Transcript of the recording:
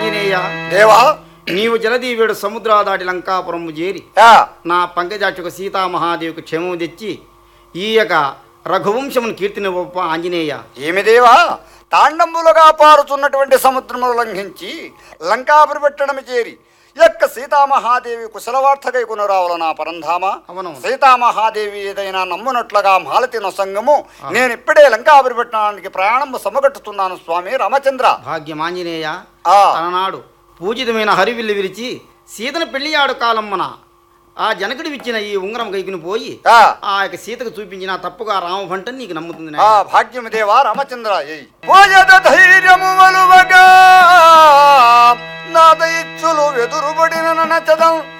ఆంజనేయ దేవా నీవు జలదీవుడు సముద్రా దాటి లంకాపురము చేరి యా, నా పంకజాక్షకు సీతామహాదేవికి క్షేమం తెచ్చి ఈ యొక్క రఘువంశమును కీర్తిని ఒప్ప ఆంజనేయ ఏమి దేవా తాండంబులుగా పారుతున్నటువంటి సముద్రమును లంఘించి లంకాపురి పెట్టడము చేరి యొక్క సీతామహాదేవి కుశలవార్తకై కొనురావుల నా పరంధామ అవును. సీతామహాదేవి ఏదైనా నమ్మునట్లుగా మాలతి నొసంగము నేను ఇప్పుడే లంకాపురి పెట్టడానికి ప్రయాణం సమగట్టుతున్నాను స్వామి రామచంద్ర భాగ్యం ఆంజనేయ ఆ అలనాడు పూజితమైన హరివిల్లు విరిచి సీతను పెళ్లియాడు కాలమ్మన ఆ జనకుడు ఇచ్చిన ఈ ఉంగరం కైకుని పోయి ఆ, ఆ యొక్క సీతకు చూపించిన తప్పుగా రామభంటని నీకు నమ్ముతుంది ఆ నాయన. భాగ్యము దేవా రామచంద్ర ఏయ్. పోయద ధైర్యము వలువగా నా దైత్యులు ఎదురుబడిన నచదం